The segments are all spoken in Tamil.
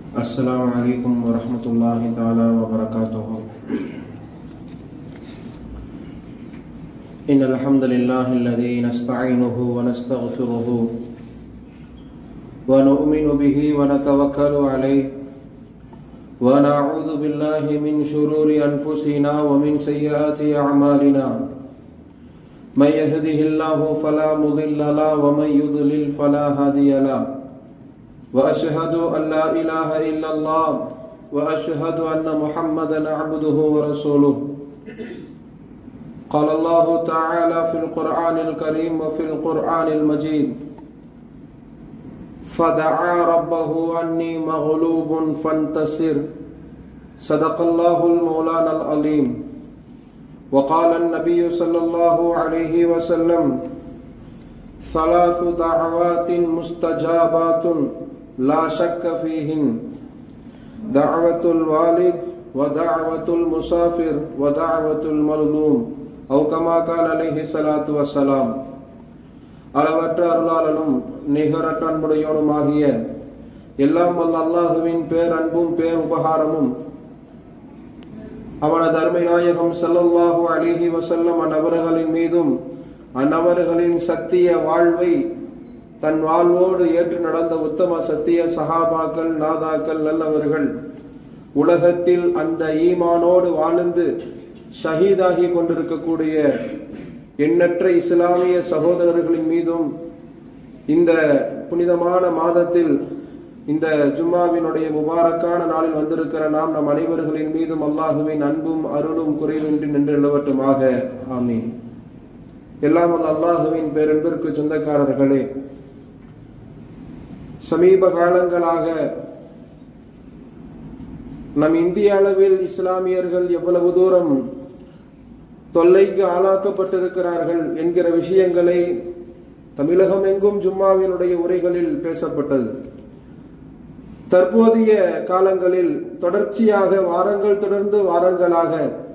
السلام عليكم ورحمة الله تعالى وبركاته إن الحمد لله الذي نستعينه ونستغفره ونؤمن به ونتوكل عليه ونعوذ بالله من شرور أنفسنا ومن سيئات أعمالنا من يهده الله فلا مضل له ومن يضلل فلا هادي له واشهد ان لا اله الا الله واشهد ان محمدا عبده ورسوله قال الله تعالى في القران الكريم وفي القران المجيد فدعا ربه اني مغلوب فانتصر صدق الله المولانا العليم وقال النبي صلى الله عليه وسلم ثلاث دعوات مستجابات لا شك فيهن دعوة الوالد ودعوة المسافر ودعوة المظلوم أو كما قال عليه الصلاة والسلام அளவற்ற அருளாளனும் நிகரற்ற அன்புடையோனுமாகிய எல்லாம் வல்ல அல்லாஹுவின் பேர் அன்பும் பேர் உபகாரமும் அவனது அருமை நாயகம் ஸல்லல்லாஹு அலைஹி வஸல்லம் அந்நபர்களின் மீதும் அந்நபர்களின் சத்திய வாழ்வை தன் வாழ்வோடு ஏற்று நடந்த உத்தம சத்திய சஹாபாக்கள் நாதாக்கள் நல்லவர்கள் உலகத்தில் அந்த ஈமானோடு வாழ்ந்து ஷஹீதாகி கொண்டிருக்கக்கூடிய எண்ணற்ற இஸ்லாமிய சகோதரர்களின் மீதும் இந்த புனிதமான மாதத்தில் இந்த ஜும்மாவினுடைய முபாரக்கான நாளில் வந்திருக்கிற நாம் நம் அனைவர்களின் மீதும் அல்லாஹுவின் அன்பும் அருளும் குறைவின்றி நின்று நிலவட்டுமாக ஆமீன் எல்லாம் வல்ல அல்லாஹுவின் பேரன்பிற்கு சொந்தக்காரர்களே சமீப காலங்களாக நம் இந்திய அளவில் இஸ்லாமியர்கள் எவ்வளவு தூரம் தொல்லைக்கு ஆளாக்கப்பட்டிருக்கிறார்கள் என்கிற விஷயங்களை தமிழகம் எங்கும் ஜும்மாவினுடைய உரைகளில் பேசப்பட்டது தற்போதைய காலங்களில் தொடர்ச்சியாக வாரங்கள் தொடர்ந்து வாரங்களாக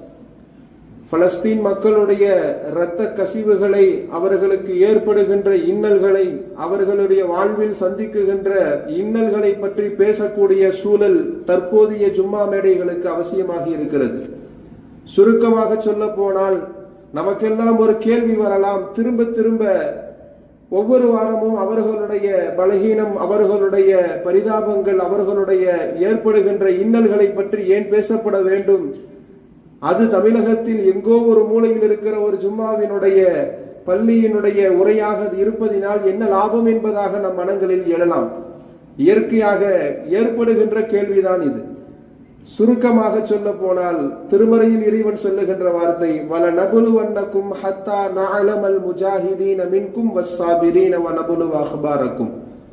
பலஸ்தீன் மக்களுடைய இரத்த கசிவுகளை அவர்களுக்கு ஏற்படுகின்ற இன்னல்களை அவர்களுடைய வாழ்வில் சந்திக்குகின்ற இன்னல்களை பற்றி பேசக்கூடிய சூழல் தற்போதைய ஜும்மா மேடைகளுக்கு அவசியமாகி இருக்கிறது சுருக்கமாக சொல்ல போனால் நமக்கெல்லாம் ஒரு கேள்வி வரலாம் திரும்ப திரும்ப ஒவ்வொரு வாரமும் அவர்களுடைய பலகீனம் அவர்களுடைய பரிதாபங்கள் அவர்களுடைய ஏற்படுகின்ற இன்னல்களை பற்றி ஏன் பேசப்பட வேண்டும் அது தமிழகத்தில் எங்கோ ஒரு மூலையில் இருக்கிற ஒரு ஜும்மாவினுடைய பள்ளியினுடைய உரையாக அது இருப்பதினால் என்ன லாபம் என்பதாக நம் மனங்களில் எழலாம் இயற்கையாக ஏற்படுகின்ற கேள்விதான் இது சுருக்கமாக சொல்ல போனால் திருமறையில் இறைவன் சொல்லுகின்ற வார்த்தை வல நபுலு வண்ணக்கும் ஹத்தா நாளமல் முஜாஹிதீன் மின்கும் வஸ்ஸாபிரீன வ நபுலு அஹ்பாரக்கும்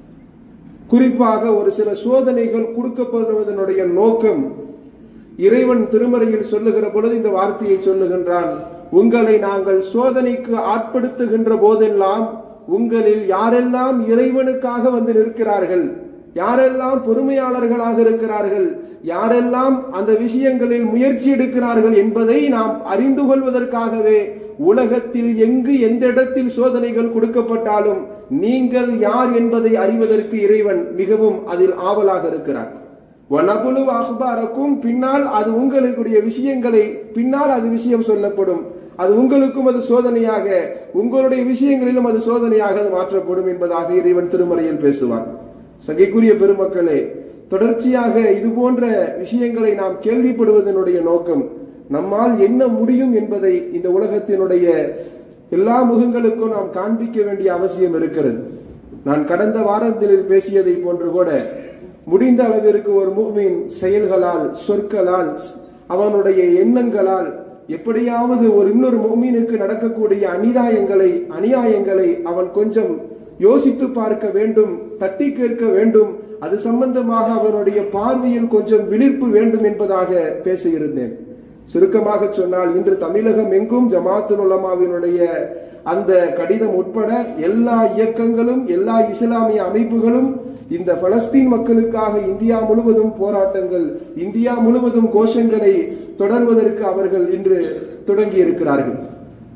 குறிப்பாக ஒரு சில சோதனைகள் கொடுக்கப்படுவதனுடைய நோக்கம் இறைவன் திருமறையில் சொல்லுகிற பொழுது இந்த வார்த்தையை சொல்லுகின்றான் உங்களை நாங்கள் சோதனைக்கு ஆட்படுத்துகின்ற போதெல்லாம் உங்களில் யாரெல்லாம் இறைவனுக்காக வந்து நிற்கிறார்கள் யாரெல்லாம் பொறுமையாளர்களாக இருக்கிறார்கள் யாரெல்லாம் அந்த விஷயங்களில் முயற்சி எடுக்கிறார்கள் என்பதை நாம் அறிந்து கொள்வதற்காகவே உலகத்தில் எங்கு எந்த இடத்தில் சோதனைகள் கொடுக்கப்பட்டாலும் நீங்கள் யார் என்பதை அறிவதற்கு இறைவன் மிகவும் அதில் ஆவலாக இருக்கிறார் வனகுழு அஹ்பாரக்கும் பின்னால் அது உங்களுடைய விஷயங்களை பின்னால் அது விஷயம் சொல்லப்படும் அது உங்களுக்கும் அது சோதனையாக உங்களுடைய விஷயங்களிலும் அது சோதனையாக அது மாற்றப்படும் என்பதாக இறைவன் திருமறையில் பேசுவான் சகைக்குரிய பெருமக்களே தொடர்ச்சியாக இது போன்ற விஷயங்களை நாம் கேள்விப்படுவதனுடைய நோக்கம் நம்மால் என்ன முடியும் என்பதை இந்த உலகத்தினுடைய எல்லா முகங்களுக்கும் நாம் காண்பிக்க வேண்டிய அவசியம் இருக்கிறது நான் கடந்த வாரத்தில் பேசியதை போன்று கூட முடிந்த அளவிற்கு ஒரு மூமின் செயல்களால் சொற்களால் அவனுடைய எண்ணங்களால் எப்படியாவது ஒரு இன்னொரு மூமீனுக்கு நடக்கக்கூடிய அநியாயங்களை அநியாயங்களை அவன் கொஞ்சம் யோசித்து பார்க்க வேண்டும் தட்டி கேட்க வேண்டும் அது சம்பந்தமாக அவனுடைய பார்வையில் கொஞ்சம் விழிப்பு வேண்டும் என்பதாக பேசியிருந்தேன் சுருக்கமாக சொன்னால் இன்று தமிழகம் எங்கும் ஜமாத்துல் உலமாவினுடைய அந்த கடிதம் உட்பட எல்லா இயக்கங்களும் எல்லா இஸ்லாமிய அமைப்புகளும் இந்த பலஸ்தீன் மக்களுக்காக இந்தியா முழுவதும் போராட்டங்கள் இந்தியா முழுவதும் கோஷங்களை தொடர்வதற்கு அவர்கள் இன்று தொடங்கி இருக்கிறார்கள்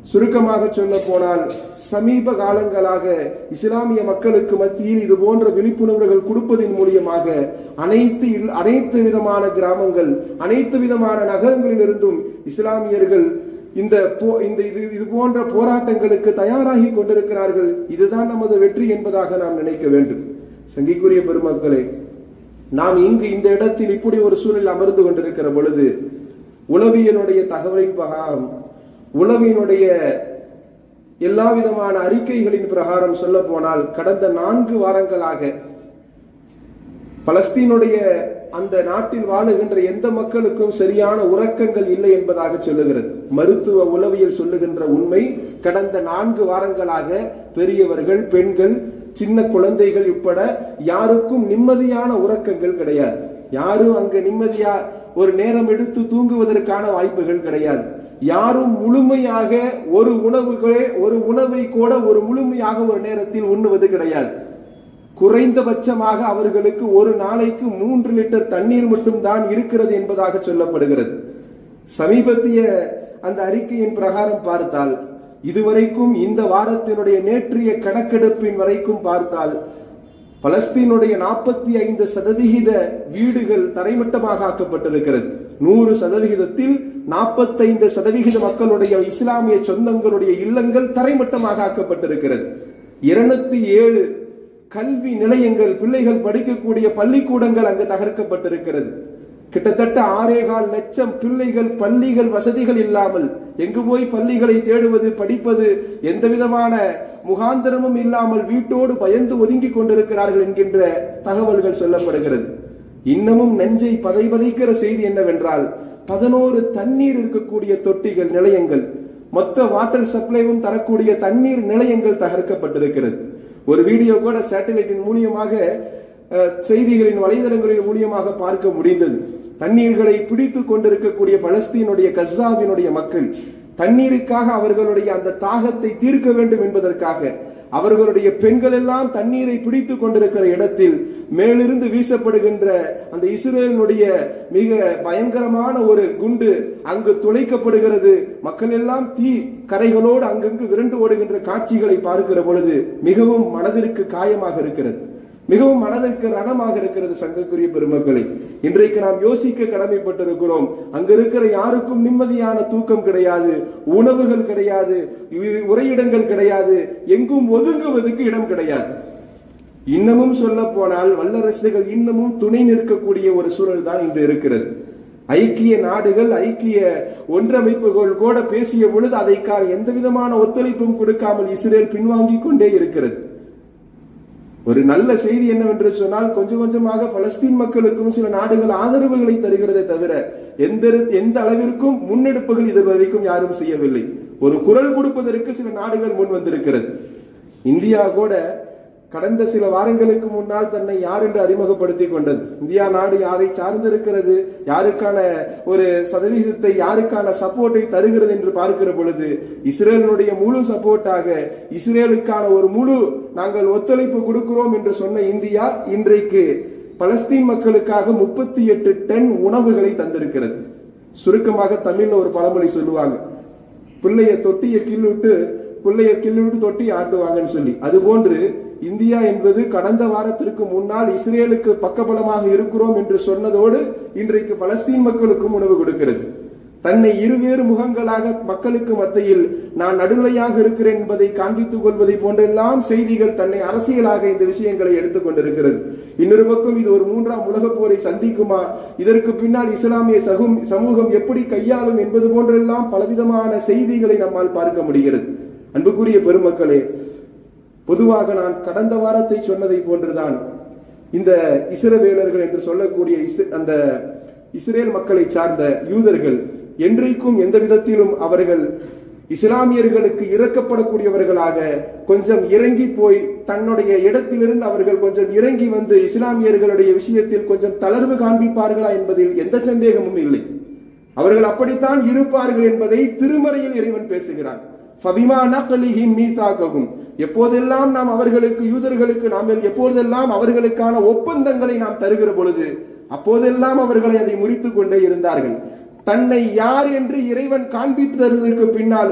சுருக்கமாக சொல்ல போனால் சமீப காலங்களாக இஸ்லாமிய மக்களுக்கு மத்தியில் இது போன்ற விழிப்புணர்வுகள் கொடுப்பதன் மூலியமாக அனைத்து இல்- அனைத்து விதமான கிராமங்கள் அனைத்து விதமான நகரங்களில் இருந்தும் இஸ்லாமியர்கள் இந்த போ- இந்த இது இது போன்ற போராட்டங்களுக்கு தயாராகி கொண்டிருக்கிறார்கள் இதுதான் நமது வெற்றி என்பதாக நாம் நினைக்க வேண்டும் சங்கிக்குரிய பெருமக்களே நாம் இங்கு இந்த இடத்தில் இப்படி ஒரு சூழலில் அமர்ந்து கொண்டிருக்கிற பொழுது உளவியலுடைய தகவலின் பிரகாரம் உளவியனுடைய எல்லா விதமான அறிக்கைகளின் பிரகாரம் சொல்ல போனால் கடந்த நான்கு வாரங்களாக பலஸ்தீனுடைய அந்த நாட்டில் வாழுகின்ற எந்த மக்களுக்கும் சரியான உறக்கங்கள் இல்லை என்பதாக சொல்லுகிறது மருத்துவ உளவியல் சொல்லுகின்ற உண்மை கடந்த நான்கு வாரங்களாக பெரியவர்கள் பெண்கள் சின்ன குழந்தைகள் உட்பட யாருக்கும் நிம்மதியான உறக்கங்கள் கிடையாது யாரும் அங்க நிம்மதியா ஒரு நேரம் எடுத்து தூங்குவதற்கான வாய்ப்புகள் கிடையாது யாரும் முழுமையாக ஒரு உணவுகளே ஒரு உணவை கூட ஒரு முழுமையாக ஒரு நேரத்தில் உண்ணுவது கிடையாது குறைந்தபட்சமாக அவர்களுக்கு ஒரு நாளைக்கு மூன்று லிட்டர் தண்ணீர் மட்டும் தான் இருக்கிறது என்பதாக சொல்லப்படுகிறது சமீபத்திய அந்த அறிக்கையின் பிரகாரம் பார்த்தால் இதுவரைக்கும் இந்த வாரத்தினுடைய நேற்றைய கணக்கெடுப்பின் வரைக்கும் பார்த்தால் பலஸ்தீனுடைய நாற்பத்தி ஐந்து சதவிகித வீடுகள் தரைமட்டமாக ஆக்கப்பட்டிருக்கிறது நூறு சதவிகிதத்தில் நாற்பத்தைந்து சதவிகித மக்களுடைய இஸ்லாமிய சொந்தங்களுடைய இல்லங்கள் தரைமட்டமாக ஆக்கப்பட்டிருக்கிறது இருநூத்தி ஏழு கல்வி நிலையங்கள் பிள்ளைகள் படிக்கக்கூடிய பள்ளிக்கூடங்கள் அங்கு தகர்க்கப்பட்டிருக்கிறது கிட்டத்தட்ட ஆறேகால் லட்சம் பிள்ளைகள் பள்ளிகள் வசதிகள் இல்லாமல் எங்கு போய் பள்ளிகளை தேடுவது படிப்பது எந்த விதமான முகாந்திரமும் இல்லாமல் வீட்டோடு பயந்து ஒதுங்கி கொண்டிருக்கிறார்கள் என்கின்ற தகவல்கள் சொல்லப்படுகிறது இன்னமும் நெஞ்சை பதை பதைக்கிற செய்தி என்னவென்றால் பதினோரு தண்ணீர் இருக்கக்கூடிய தொட்டிகள் நிலையங்கள் மொத்த வாட்டர் சப்ளைவும் தரக்கூடிய தண்ணீர் நிலையங்கள் தகர்க்கப்பட்டிருக்கிறது ஒரு வீடியோ கூட சேட்டலைட்டின் மூலியமாக அஹ், செய்திகளின் வலைதளங்களின் மூலியமாக பார்க்க முடிந்தது தண்ணீர்களை பிடித்து கொண்டிருக்கக்கூடிய பலஸ்தீனுடைய கஸ்ஸாவினுடைய மக்கள் தண்ணீருக்காக அவர்களுடைய அந்த தாகத்தை தீர்க்க வேண்டும் என்பதற்காக அவர்களுடைய பெண்கள் எல்லாம் தண்ணீரை பிடித்துக் கொண்டிருக்கிற இடத்தில் மேலிருந்து வீசப்படுகின்ற அந்த இஸ்ரேலினுடைய மிக பயங்கரமான ஒரு குண்டு அங்கு துளைக்கப்படுகிறது மக்கள் எல்லாம் தீ கரைகளோடு அங்கங்கு விரண்டு ஓடுகின்ற காட்சிகளை பார்க்கிற பொழுது மிகவும் மனதிற்கு காயமாக இருக்கிறது மிகவும் மனதிற்கு ரணமாக இருக்கிறது சங்கக்குரிய பெருமக்களை இன்றைக்கு நாம் யோசிக்க கடமைப்பட்டிருக்கிறோம் அங்க இருக்கிற யாருக்கும் நிம்மதியான தூக்கம் கிடையாது உணவுகள் கிடையாது இ- உறையிடங்கள் கிடையாது எங்கும் ஒதுங்குவதற்கு இடம் கிடையாது இன்னமும் சொல்ல போனால் வல்லரசுகள் இன்னமும் துணை நிற்கக்கூடிய ஒரு சூழல் தான் இன்று இருக்கிறது ஐக்கிய நாடுகள் ஐக்கிய ஒன்றமைப்புகள் கூட பேசிய பொழுது அதைக்காக எந்த விதமான ஒத்துழைப்பும் கொடுக்காமல் இஸ்ரேல் பின்வாங்கிக் கொண்டே இருக்கிறது ஒரு நல்ல செய்தி என்னவென்று சொன்னால் கொஞ்சம் கொஞ்சமாக பலஸ்தீன் மக்களுக்கும் சில நாடுகள் ஆதரவுகளை தருகிறதே தவிர எந்த எந்த அளவிற்கும் முன்னெடுப்புகள் இதுவரைக்கும் யாரும் செய்யவில்லை ஒரு குரல் கொடுப்பதற்கு சில நாடுகள் முன் வந்திருக்கிறது இந்தியா கூட கடந்த சில வாரங்களுக்கு முன்னால் தன்னை யார் என்று அறிமுகப்படுத்திக் கொண்டது இந்தியா நாடு யாரை சார்ந்திருக்கிறது யாருக்கான ஒரு சதவிகிதத்தை யாருக்கான சப்போர்ட்டை தருகிறது என்று பார்க்கிற பொழுது இஸ்ரேலினுடைய முழு சப்போர்ட்டாக இஸ்ரேலுக்கான ஒரு முழு நாங்கள் ஒத்துழைப்பு கொடுக்கிறோம் என்று சொன்ன இந்தியா இன்றைக்கு பலஸ்தீன் மக்களுக்காக முப்பத்தி எட்டு டன் உணவுகளை தந்திருக்கிறது சுருக்கமாக தமிழ்ல ஒரு பழமொழி சொல்லுவாங்க பிள்ளைய தொட்டிய கிள்ளுட்டு பிள்ளைய கிள்ளுட்டு தொட்டி ஆட்டுவாங்கன்னு சொல்லி அதுபோன்று இந்தியா என்பது கடந்த வாரத்திற்கு முன்னால் இஸ்ரேலுக்கு பக்கபலமாக இருக்கிறோம் என்று சொன்னதோடு இன்றைக்கு பலஸ்தீன் மக்களுக்கும் உணவு கொடுக்கிறது தன்னை இருவேறு முகங்களாக மக்களுக்கு மத்தியில் நான் நடுநிலையாக இருக்கிறேன் என்பதை காண்பித்துக் கொள்வதை போன்றெல்லாம் செய்திகள் தன்னை அரசியலாக இந்த விஷயங்களை எடுத்துக் கொண்டிருக்கிறது இன்னொரு பக்கம் இது ஒரு மூன்றாம் உலகப் போரை சந்திக்குமா இதற்கு பின்னால் இஸ்லாமிய சகும் சமூகம் எப்படி கையாளும் என்பது போன்றெல்லாம் பலவிதமான செய்திகளை நம்மால் பார்க்க முடிகிறது அன்புக்குரிய பெருமக்களே பொதுவாக நான் கடந்த வாரத்தை சொன்னதை போன்றுதான் இந்த இஸ்ரவேலர்கள் என்று சொல்லக்கூடிய இஸ்- அந்த இஸ்ரேல் மக்களை சார்ந்த யூதர்கள் என்றைக்கும் எந்த விதத்திலும் அவர்கள் இஸ்லாமியர்களுக்கு இறக்கப்படக்கூடியவர்களாக கொஞ்சம் இறங்கி போய் தன்னுடைய இடத்திலிருந்து அவர்கள் கொஞ்சம் இறங்கி வந்து இஸ்லாமியர்களுடைய விஷயத்தில் கொஞ்சம் தளர்வு காண்பிப்பார்களா என்பதில் எந்த சந்தேகமும் இல்லை அவர்கள் அப்படித்தான் இருப்பார்கள் என்பதை திருமறையில் இறைவன் பேசுகிறான் ஃபபிமா நக்லிஹிம் மீசாககும் எப்போதெல்லாம் நாம் அவர்களுக்கு யூதர்களுக்கு நாம் எப்போதெல்லாம் அவர்களுக்கான ஒப்பந்தங்களை நாம் தருகிற பொழுது அப்போதெல்லாம் அவர்களை அதை முறித்துக் கொண்டே இருந்தார்கள் தன்னை யார் என்று இறைவன் காண்பித்து தருவதற்கு பின்னாலும்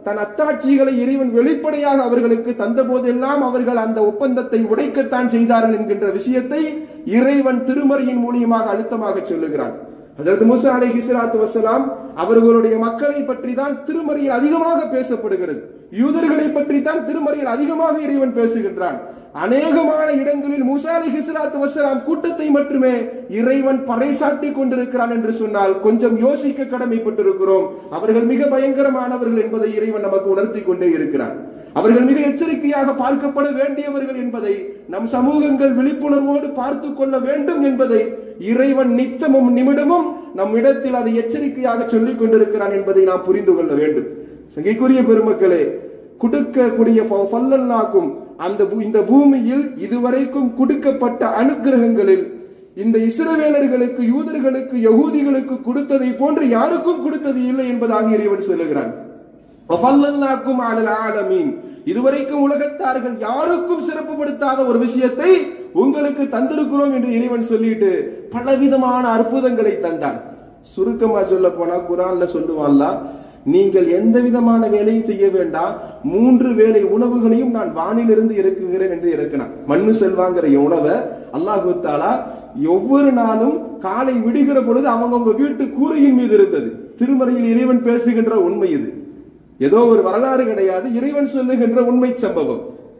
தன் அத்தாட்சிகளை இறைவன் வெளிப்படையாக அவர்களுக்கு தந்த போதெல்லாம் அவர்கள் அந்த ஒப்பந்தத்தை உடைக்கத்தான் செய்தார்கள் என்கின்ற விஷயத்தை இறைவன் திருமறையின் மூலியமாக அழுத்தமாக சொல்லுகிறான் அதற்கு மூசா அலைஹி ஸலாத்து வஸலாம் அவர்களுடைய மக்களை பற்றி தான் திருமறையில் அதிகமாக பேசப்படுகிறது யூதர்களை பற்றி தான் திருமறையில் அதிகமாக இறைவன் பேசுகின்றான் அநேகமான இடங்களில் மூசா அலைஹி ஸலாத்து வஸலாம் கூட்டத்தை மட்டுமே இறைவன் பறைசாட்டி கொண்டிருக்கிறான் என்று சொன்னால் கொஞ்சம் யோசிக்க கடமைப்பட்டிருக்கிறோம் அவர்கள் மிக பயங்கரமானவர்கள் என்பதை இறைவன் நமக்கு உணர்த்தி கொண்டே இருக்கிறான் அவர்கள் மிக எச்சரிக்கையாக பார்க்கப்பட வேண்டியவர்கள் என்பதை நம் சமூகங்கள் விழிப்புணர்வோடு பார்த்து கொள்ள வேண்டும் என்பதை இறைவன் நித்தமும் நிமிடமும் நம் இடத்தில் அதை எச்சரிக்கையாக சொல்லிக் கொண்டிருக்கிறான் என்பதை நாம் புரிந்து கொள்ள வேண்டும் சங்கைக்குரிய பெருமக்களே கொடுக்கக்கூடிய ஃபல்லல்லாக்கும் அந்த பூ- இந்த பூமியில் இதுவரைக்கும் கொடுக்கப்பட்ட அனுக்கிரகங்களில் இந்த இஸ்ரவேலர்களுக்கு யூதர்களுக்கு யகூதிகளுக்கு கொடுத்ததை போன்று யாருக்கும் கொடுத்தது இல்லை என்பதாக இறைவன் சொல்லுகிறான் வஃபல்லல்னாக்கும் அலல் ஆலமீன் இதுவரைக்கும் உலகத்தார்கள் யாருக்கும் சிறப்புப்படுத்தாத ஒரு விஷயத்தை உங்களுக்கு தந்திருக்கிறோம் என்று இறைவன் சொல்லிட்டு பலவிதமான அற்புதங்களை தந்தான் சுருக்கமா சொல்ல போனா குரான்ல சொல்லுவான்ல நீங்கள் எந்த விதமான வேலையும் செய்ய வேண்டாம் மூன்று வேளை உணவுகளையும் நான் வானிலிருந்து இறக்குகிறேன் என்று இறக்கினான் மண்ணு செல்வாங்கிற உணவை அல்லாஹு தாலா ஒவ்வொரு நாளும் காலை விடுகிற பொழுது அவங்கவங்க வீட்டு கூரையின் மீது இருந்தது திருமறையில் இறைவன் பேசுகின்ற உண்மை இது ஏதோ ஒரு வரலாறு கிடையாது இறைவன் சொல்லுகின்ற உண்மை சம்பவம்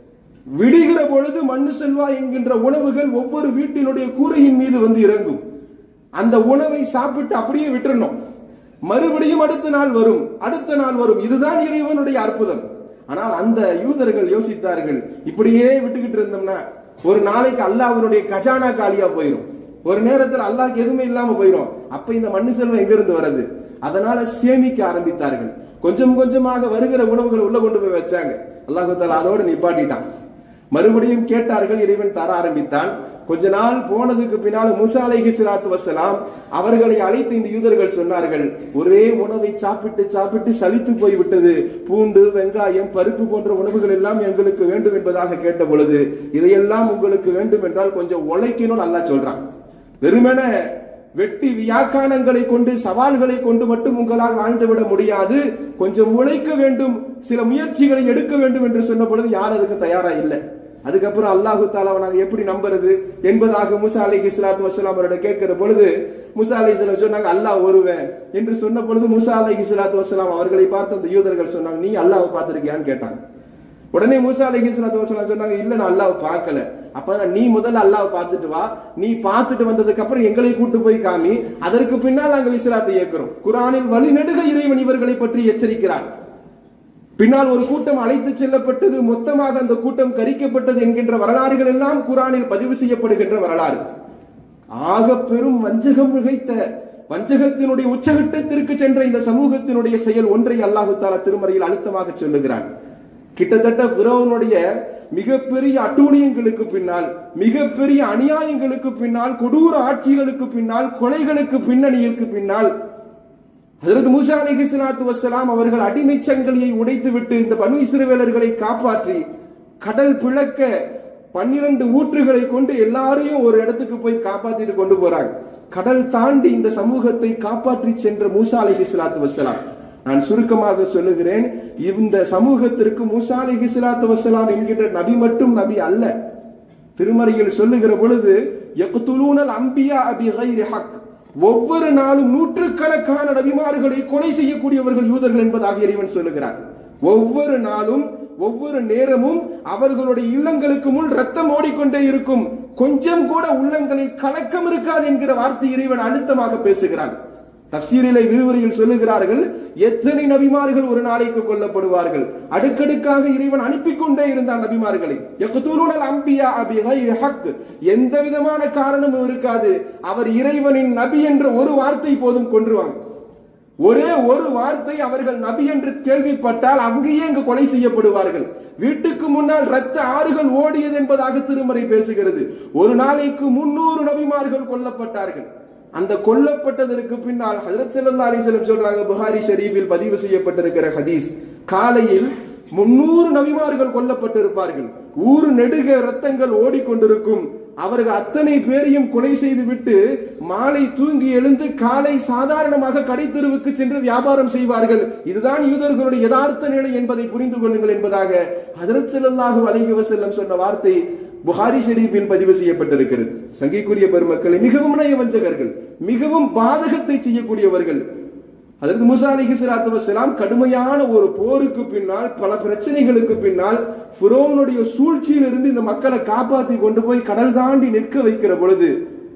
விடுகிற பொழுது மண்ணு செல்வா என்கின்ற உணவுகள் ஒவ்வொரு வீட்டினுடைய கூரையின் மீது வந்து இறங்கும் அந்த உணவை சாப்பிட்டு அப்படியே விட்டுறணும் மறுபடியும் அடுத்த நாள் வரும் அடுத்த நாள் வரும் இதுதான் இறைவனுடைய அற்புதம் ஆனால் அந்த யூதர்கள் யோசித்தார்கள் இப்படியே விட்டுக்கிட்டு இருந்தோம்னா ஒரு நாளைக்கு அல்லாஹ்வினுடைய கஜானா காலியா போயிடும் ஒரு நேரத்தில் அல்லாஹ்க்கு எதுவுமே இல்லாம போயிடும் அப்ப இந்த மண்ணு செல்வம் எங்க இருந்து வருது அதனால சேமிக்க ஆரம்பித்தார்கள் கொஞ்சம் கொஞ்சமாக வருகிற உணவுகளை உள்ள கொண்டு போய் வச்சாங்க அல்லாஹ் தாலா அதோட நிப்பாட்டிட்டான் மறுபடியும் கேட்டார்கள் இறைவன் தர ஆரம்பித்தான் கொஞ்ச நாள் போனதுக்கு பின்னால் மூசா அலைஹி ஸலாத்து வஸலாம் அவர்களை அழைத்து இந்த யூதர்கள் சொன்னார்கள் ஒரே உணவை சாப்பிட்டு சாப்பிட்டு சலித்து போய் விட்டது பூண்டு வெங்காயம் பருப்பு போன்ற உணவுகள் எல்லாம் எங்களுக்கு வேண்டும் என்பதாக கேட்ட பொழுது இதையெல்லாம் உங்களுக்கு வேண்டும் என்றால் கொஞ்சம் உழைக்கணும் நல்லா சொல்றான் வெறுமன வெட்டி வியாக்கானங்களை கொண்டு சவால்களை கொண்டு மட்டும் உங்களால் வாழ்ந்துவிட முடியாது கொஞ்சம் உழைக்க வேண்டும் சில முயற்சிகளை எடுக்க வேண்டும் என்று சொன்ன பொழுது யார் அதுக்கு தயாரா இல்லை அதுக்கப்புறம் அல்லாஹு தாலாவை நாங்க எப்படி நம்புறது என்பதாக முசா அலி இஸ்லாத்து வசலாம் அவரோட கேட்கிற பொழுது முசா அலி இஸ்லாம் சொன்னாங்க அல்லாஹ் ஒருவன் என்று சொன்ன பொழுது முசா அலி இஸ்லாத்து வசலாம் அவர்களை பார்த்து அந்த யூதர்கள் சொன்னாங்க நீ அல்லாஹ் பார்த்திருக்கியான்னு கேட்டாங்க உடனே மூசா அலைஹி ஸலாத்து வஸலாம் சொன்னாங்க இல்ல நான் அல்லாஹ் பார்க்கல அப்ப நான் நீ முதல்ல அல்லாஹ் பார்த்துட்டு வா நீ பார்த்துட்டு வந்ததுக்கு அப்புறம் எங்களை கூட்டு போய் காமி அதற்கு பின்னால் நாங்கள் இஸ்லாத்தை ஏற்கிறோம் குரானில் வழிநெடுக இறைவன் இவர்களை பற்றி எச்சரிக்கிறார் பின்னால் ஒரு கூட்டம் அழைத்து செல்லப்பட்டது மொத்தமாக அந்த கூட்டம் கரிக்கப்பட்டது என்கின்ற வரலாறுகள் எல்லாம் குரானில் பதிவு செய்யப்படுகின்ற வரலாறு ஆக பெரும் வஞ்சகம் மிகைத்த வஞ்சகத்தினுடைய உச்சகட்டத்திற்கு சென்ற இந்த சமூகத்தினுடைய செயல் ஒன்றை அல்லாஹு தாலா திருமறையில் அழுத்தமாக சொல்லுகிறான் கிட்டத்தட்ட பிறவனுடைய மிகப்பெரிய அட்டூழியங்களுக்கு பின்னால் மிகப்பெரிய அநியாயங்களுக்கு பின்னால் கொடூர ஆட்சிகளுக்கு பின்னால் கொலைகளுக்கு பின்னணியிற்கு பின்னால் ஹஜரத் மூசா அலைஹி ஸலாத்து வஸ்ஸலாம் அவர்கள் அடிமை சங்கிலியை உடைத்து விட்டு இந்த பனு இஸ்ரவேலர்களை காப்பாற்றி கடல் பிளக்க பன்னிரண்டு ஊற்றுகளை கொண்டு எல்லாரையும் ஒரு இடத்துக்கு போய் காப்பாத்திட்டு கொண்டு போறாங்க கடல் தாண்டி இந்த சமூகத்தை காப்பாற்றி சென்ற மூசா அலைஹி ஸலாத்து வஸ்ஸலாம் நான் சுருக்கமாக சொல்லுகிறேன் இந்த சமூகத்திற்கு மூசா அலைஹி ஸலாத்து வஸ்ஸலாம் என்கின்ற நபி மட்டும் நபி அல்ல திருமறையில் சொல்லுகிற பொழுது யக்துலூனல் அம்பியா அபி கைரி ஹக் ஒவ்வொரு நாளும் நூற்றுக்கணக்கான நபிமார்களை கொலை செய்யக்கூடியவர்கள் யூதர்கள் என்பதாக இறைவன் சொல்லுகிறார் ஒவ்வொரு நாளும் ஒவ்வொரு நேரமும் அவர்களுடைய இல்லங்களுக்கு முன் ரத்தம் ஓடிக்கொண்டே இருக்கும் கொஞ்சம் கூட உள்ளங்களில் கலக்கம் இருக்காது என்கிற வார்த்தை இறைவன் அழுத்தமாக பேசுகிறான் தப்சீரிலை விரிவுரையில் சொல்லுகிறார்கள் எத்தனை நபிமார்கள் ஒரு நாளைக்கு கொல்லப்படுவார்கள் அடுக்கடுக்காக இறைவன் அனுப்பி கொண்டே இருந்தான் நபிமார்களை யக்துலூனல் அம்பியா அபி கைரி ஹக் எந்த விதமான காரணமும் இருக்காது அவர் இறைவனின் நபி என்ற ஒரு வார்த்தை போதும் கொன்றுவாங்க ஒரே ஒரு வார்த்தை அவர்கள் நபி என்று கேள்விப்பட்டால் அங்கேயே அங்கு கொலை செய்யப்படுவார்கள் வீட்டுக்கு முன்னால் ரத்த ஆறுகள் ஓடியது என்பதாக திருமறை பேசுகிறது ஒரு நாளைக்கு முன்னூறு நபிமார்கள் கொல்லப்பட்டார்கள் அந்த கொல்லப்பட்டதற்கு பின்னால் ஹஜரத் ஸல்லல்லாஹு அலைஹி வஸல்லம் சொல்றாங்க புகாரி ஷரீஃபில் பதிவு செய்யப்பட்டிருக்கிற ஹதீஸ் காலையில் முன்னூறு நபிமார்கள் கொல்லப்பட்டிருப்பார்கள் ஊரு நெடுக ரத்தங்கள் ஓடிக்கொண்டிருக்கும் அவர்கள் அத்தனை பேரையும் கொலை செய்துவிட்டு மாலை தூங்கி எழுந்து காலை சாதாரணமாக கடைத்தெருவுக்கு சென்று வியாபாரம் செய்வார்கள் இதுதான் யூதர்களுடைய யதார்த்த நிலை என்பதை புரிந்து கொள்ளுங்கள் என்பதாக ஹதரத் ஸல்லல்லாஹு அலைஹி வஸல்லம் சொன்ன வார்த்தை புகாரி ஷெரீஃபில் பதிவு செய்யப்பட்டிருக்கிறது சங்கைக்குரிய பெருமக்களை மிகவும் நயவஞ்சகர்கள் மிகவும் பாதகத்தை செய்யக்கூடியவர்கள் அதற்கு மூசா அலிஹி ஸலாத்து வஸலாம் கடுமையான ஒரு போருக்கு பின்னால் பல பிரச்சனைகளுக்கு பின்னால் ஃபிரௌனுடைய சூழ்ச்சியிலிருந்து இந்த மக்களை காப்பாத்தி கொண்டு போய் கடல் தாண்டி நிற்க வைக்கிற பொழுது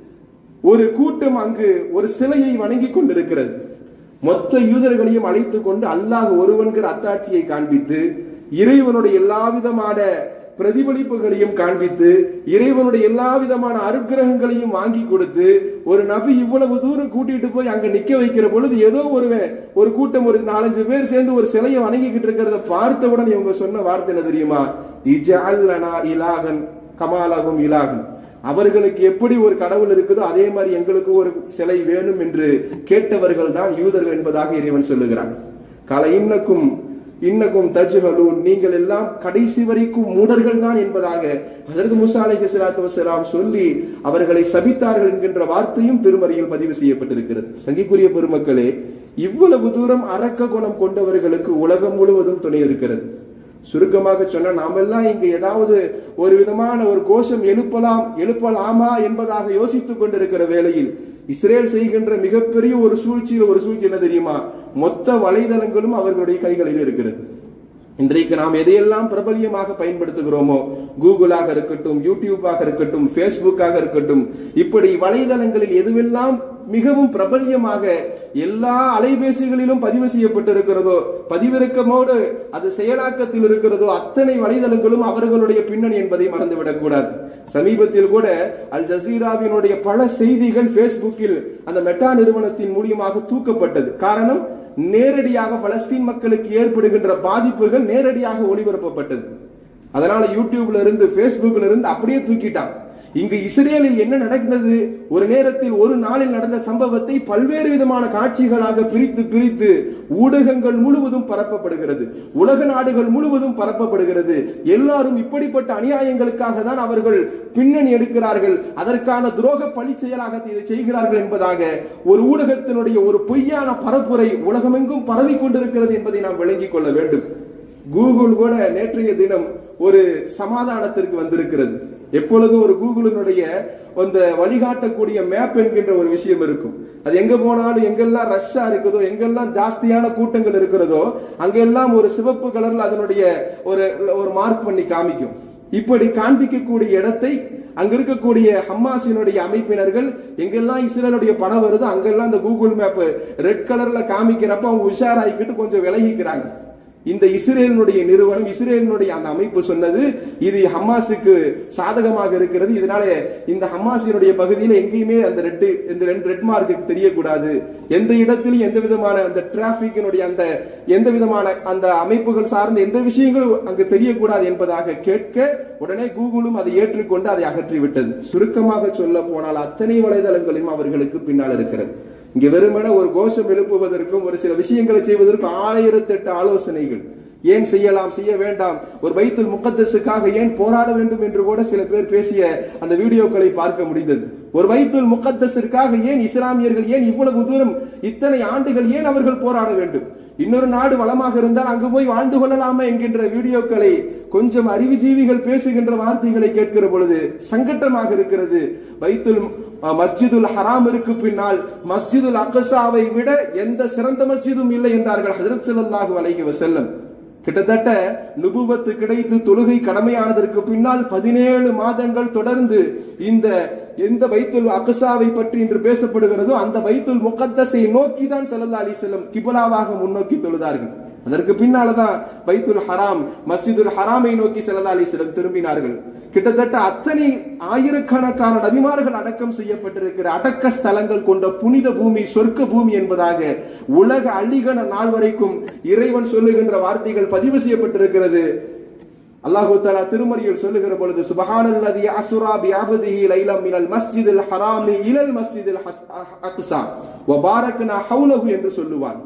ஒரு கூட்டம் அங்கு ஒரு சிலையை வணங்கி கொண்டிருக்கிறது மொத்த யூதர்களையும் அழைத்துக் கொண்டு அல்லாஹ் ஒருவன்கிற அத்தாட்சியை காண்பித்து இறைவனுடைய எல்லா விதமான பிரதிபலிப்புகளையும் காண்பித்து இறைவனுடைய எல்லா விதமான அருக்கிரகங்களையும் வாங்கி கொடுத்து ஒரு நபி இவ்வளவு தூரம் கூட்டிட்டு போய் அங்க நிக்க வைக்கிற பொழுது ஏதோ ஒருவன் ஒரு கூட்டம் ஒரு நாலஞ்சு பேர் சேர்ந்து ஒரு சிலையை வணங்கிக்கிட்டு இருக்கிறத பார்த்தவுடன் இவங்க சொன்ன வார்த்தை என்ன தெரியுமா இஜஅல்லனா இலாகன் கமாலகும் இலாகன் அவர்களுக்கு எப்படி ஒரு கடவுள் இருக்குதோ அதே மாதிரி எங்களுக்கு ஒரு சிலை வேணும் என்று கேட்டவர்கள் தான் யூதர்கள் என்பதாக இறைவன் சொல்லுகிறான் கால இன்னக்கும் இன்னக்கும் தஜ்ஹலூன் நீங்கள் எல்லாம் கடைசி வரைக்கும் மூடர்கள் தான் என்பதாக அதற்கு முசா அலைஹி ஸலாத்து வஸலாம் சொல்லி அவர்களை சபித்தார்கள் என்கின்ற வார்த்தையும் திருமறையில் பதிவு செய்யப்பட்டிருக்கிறது சங்கிக்குரிய பெருமக்களே இவ்வளவு தூரம் அரக்க குணம் கொண்டவர்களுக்கு உலகம் முழுவதும் துணை இருக்கிறது சுருக்கமாக சொன்னா நாமெல்லாம் இங்க ஏதாவது ஒரு விதமான ஒரு கோஷம் எழுப்பலாம் எழுப்பலாமா என்பதாக யோசித்துக் கொண்டிருக்கிற வேளையில் இஸ்ரேல் செய்கின்ற மிகப்பெரிய ஒரு சூழ்ச்சியில் ஒரு சூழ்ச்சி என்ன தெரியுமா மொத்த வலைதளங்களும் அவர்களுடைய கைகளில் இருக்கிறது இன்றைக்கு நாம் எதையெல்லாம் பிரபலியமாக பயன்படுத்துகிறோமோ கூகுளாக இருக்கட்டும் யூடியூப்பாக இருக்கட்டும் ஃபேஸ்புக்காக இருக்கட்டும் இப்படி வலைதளங்களில் எதுவெல்லாம் மிகவும் பிரபல்யமாக எல்லா அலைபேசிகளிலும் பதிவு செய்யப்பட்டிருக்கிறதோ பதிவிறக்கமோடு அது செயலாக்கத்தில் இருக்கிறதோ அத்தனை வலைதளங்களும் அவர்களுடைய பின்னணி என்பதை மறந்துவிடக் கூடாது சமீபத்தில் கூட அல் ஜசீராவினுடைய பல செய்திகள் ஃபேஸ்புக்கில் அந்த மெட்டா நிறுவனத்தின் மூலியமாக தூக்கப்பட்டது காரணம் நேரடியாக பலஸ்தீன் மக்களுக்கு ஏற்படுகின்ற பாதிப்புகள் நேரடியாக ஒளிபரப்பப்பட்டது அதனால யூடியூப்ல இருந்து பேஸ்புக்ல இருந்து அப்படியே தூக்கிட்டான் இங்கு இஸ்ரேலில் என்ன நடந்தது ஒரு நேரத்தில் ஒரு நாளில் நடந்த சம்பவத்தை பல்வேறு விதமான காட்சிகளாக பிரித்து பிரித்து ஊடகங்கள் முழுவதும் பரப்பப்படுகிறது உலக நாடுகள் முழுவதும் பரப்பப்படுகிறது எல்லாரும் இப்படிப்பட்ட அநியாயங்களுக்காக தான் அவர்கள் பின்னணி எடுக்கிறார்கள் அதற்கான துரோக பழி செயலாக இதை செய்கிறார்கள் என்பதாக ஒரு ஊடகத்தினுடைய ஒரு பொய்யான பரப்புரை உலகமெங்கும் பரவி கொண்டிருக்கிறது என்பதை நாம் விளங்கிக் கொள்ள வேண்டும் கூகுள் கூட நேற்றைய தினம் ஒரு சமாதானத்திற்கு வந்திருக்கிறது எப்பொழுதும் ஒரு கூகுளினுடைய அந்த வழிகாட்டக்கூடிய மேப் என்கின்ற ஒரு விஷயம் இருக்கும் அது எங்க போனாலும் எங்கெல்லாம் ரஷ்ஷா இருக்குதோ எங்கெல்லாம் ஜாஸ்தியான கூட்டங்கள் இருக்கிறதோ அங்கெல்லாம் ஒரு சிவப்பு கலர்ல அதனுடைய ஒரு ஒரு மார்க் பண்ணி காமிக்கும் இப்படி காண்பிக்கக்கூடிய இடத்தை அங்க இருக்கக்கூடிய ஹம்மாசினுடைய அமைப்பினர்கள் எங்கெல்லாம் இஸ்ரேலுடைய படம் வருதோ அங்கெல்லாம் இந்த கூகுள் மேப் ரெட் கலர்ல காமிக்கிறப்ப அவங்க உஷாராயிக்கிட்டு கொஞ்சம் விலகிக்கிறாங்க இந்த இஸ்ரேலினுடைய நிறுவனம் இஸ்ரேலினுடைய அந்த அமைப்பு சொன்னது இது ஹமாஸுக்கு சாதகமாக இருக்கிறது இதனால இந்த ஹமாஸினுடைய பகுதியில் எங்கேயுமே அந்த ரெட் இந்த ரெண்டு ரெட் மார்க்கு தெரியக்கூடாது எந்த இடத்திலும் எந்த விதமான அந்த டிராபிக்கினுடைய அந்த எந்த விதமான அந்த அமைப்புகள் சார்ந்த எந்த விஷயங்களும் அங்கு தெரியக்கூடாது என்பதாக கேட்க உடனே கூகுளும் அதை ஏற்றுக்கொண்டு அதை அகற்றிவிட்டது சுருக்கமாக சொல்ல போனால் அத்தனை வலைதளங்களிலும் அவர்களுக்கு பின்னால் இருக்கிறது இங்க வெறுமனே ஒரு கோஷம் எழுப்புவதற்கும் ஒரு சில விஷயங்களை செய்வதற்கும் ஆயிரத்தி எட்டு ஆலோசனைகள் ஏன் செய்யலாம் செய்ய வேண்டாம் ஒரு பைத்துல் முகத்தஸுக்காக ஏன் போராட வேண்டும் என்று கூட சில பேர் பேசிய அந்த வீடியோக்களை பார்க்க முடிந்தது ஒரு பைத்துல் முகத்தஸிற்காக ஏன் இஸ்லாமியர்கள் ஏன் இவ்வளவு தூரம் இத்தனை ஆண்டுகள் ஏன் அவர்கள் போராட வேண்டும் இன்னொரு நாடு வளமாக இருந்தால் அங்கு போய் வாழ்ந்து கொள்ளலாமா என்கின்ற வீடியோக்களை கொஞ்சம் அறிவுஜீவிகள் பேசுகின்ற வார்த்தைகளை கேட்கிற பொழுது சங்கட்டமாக இருக்கிறது வைத்துல் மஸ்ஜிதுல் ஹராமிற்கு பின்னால் மஸ்ஜிதுல் அக்கசாவை விட எந்த சிறந்த மஸ்ஜிதும் இல்லை என்றார்கள் ஹஜரத் ஸல்லல்லாஹு அலைஹி வஸல்லம் கிட்டத்தட்ட நுபுவத்து கிடைத்து தொழுகை கடமையானதற்கு பின்னால் பதினேழு மாதங்கள் தொடர்ந்து இந்த எந்த பைத்துல் அக்சாவை பற்றி இன்று பேசப்படுகிறதோ அந்த பைத்துல் முகத்தஸை நோக்கி தான் சல்லல்லா அலி செல்லம் கிபலாவாக முன்னோக்கி தொழுதார்கள் அதற்கு பின்னால்தான் பைத்துல் ஹராம் மஸ்ஜிதுல் ஹராமை நோக்கி சல்லல்லா அலி செல்லம் திரும்பினார்கள் கிட்டத்தட்ட அத்தனை ஆயிரக்கணக்கான நபிமார்கள் அடக்கம் செய்யப்பட்டிருக்கிற அடக்க ஸ்தலங்கள் கொண்ட புனித பூமி சொர்க்க பூமி என்பதாக உலக அள்ளிகன நாள் வரைக்கும் இறைவன் சொல்லுகின்ற வார்த்தைகள் பதிவு செய்யப்பட்டிருக்கிறது அல்லாஹு தஆலா திருமறையில் சொல்லுகிற பொழுது சுபஹானல்லதி அஸ்ரா பி அப்திஹி லைலம் மினல் மஸ்ஜிதில் ஹராமி இலல் மஸ்ஜிதில் அக்ஸா வ பாரக்னா ஹவுலஹு என்று சொல்லுவான்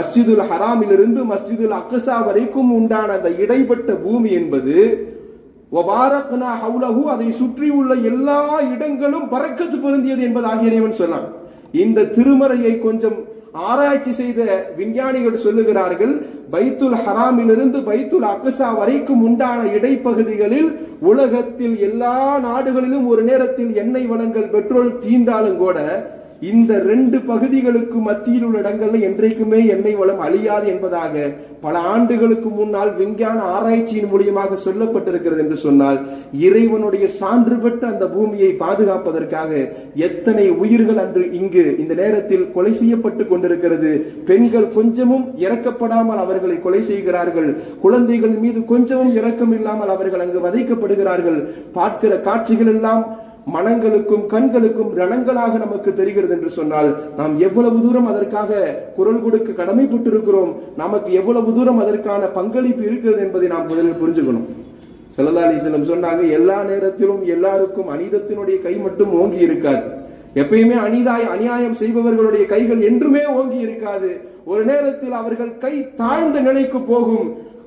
மஸ்ஜிதுல் ஹராமிலிருந்து மஸ்ஜிதுல் அக்ஸா வரைக்கும் உண்டான அந்த இடைப்பட்ட பூமி என்பது வபாரக்னா ஹவுலஹு அதை சுற்றியுள்ள எல்லா இடங்களும் பறக்கத்து பொருந்தியது என்பதாக இறைவன் சொன்னான் இந்த திருமறையை கொஞ்சம் ஆராய்ச்சி செய்த விஞ்ஞானிகள் சொல்லுகிறார்கள் பைத்துல் ஹராமிலிருந்து பைத்துல் அக்ஸா வரைக்கும் உண்டான இடைப்பகுதிகளில் உலகத்தில் எல்லா நாடுகளிலும் ஒரு நேரத்தில் எண்ணெய் வளங்கள் பெட்ரோல் தீர்ந்தாலும் கூட இந்த ரெண்டு பகுதிகளுக்கு மத்தியில் உள்ள இடங்கள்ல என்றைக்குமே எண்ணெய் வளம் அழியாது என்பதாக பல ஆண்டுகளுக்கு முன்னால் விஞ்ஞான ஆராய்ச்சியின் மூலியமாக சொல்லப்பட்டிருக்கிறது என்று சொன்னால் இறைவனுடைய சான்று பெற்ற அந்த பூமியை பாதுகாப்பதற்காக எத்தனை உயிர்கள் அன்று இங்கு இந்த நேரத்தில் கொலை செய்யப்பட்டு கொண்டிருக்கிறது பெண்கள் கொஞ்சமும் இறக்கப்படாமல் அவர்களை கொலை செய்கிறார்கள் குழந்தைகள் மீது கொஞ்சமும் இரக்கம் இல்லாமல் அவர்கள் அங்கு வதைக்கப்படுகிறார்கள் பார்க்கிற காட்சிகள் எல்லாம் மனங்களுக்கும் கண்களுக்கும் ரணங்களாக நமக்கு தெரிகிறது என்று சொன்னால் நாம் எவ்வளவு தூரம் அதற்காக குரல் கொடுக்க கடமைப்பட்டிருக்கிறோம் நமக்கு எவ்வளவு தூரம் அதற்கான பங்களிப்பு இருக்கிறது என்பதை நாம் முதலில் புரிஞ்சுக்கணும் செல்லல்லா அலிஸ்லம் சொன்னாங்க எல்லா நேரத்திலும் எல்லாருக்கும் அநீதத்தினுடைய கை மட்டும் ஓங்கி இருக்காது எப்பயுமே அநீதாய் அநியாயம் செய்பவர்களுடைய கைகள் என்றுமே ஓங்கி இருக்காது ஒரு நேரத்தில் அவர்கள் கை தாழ்ந்த நிலைக்கு போகும்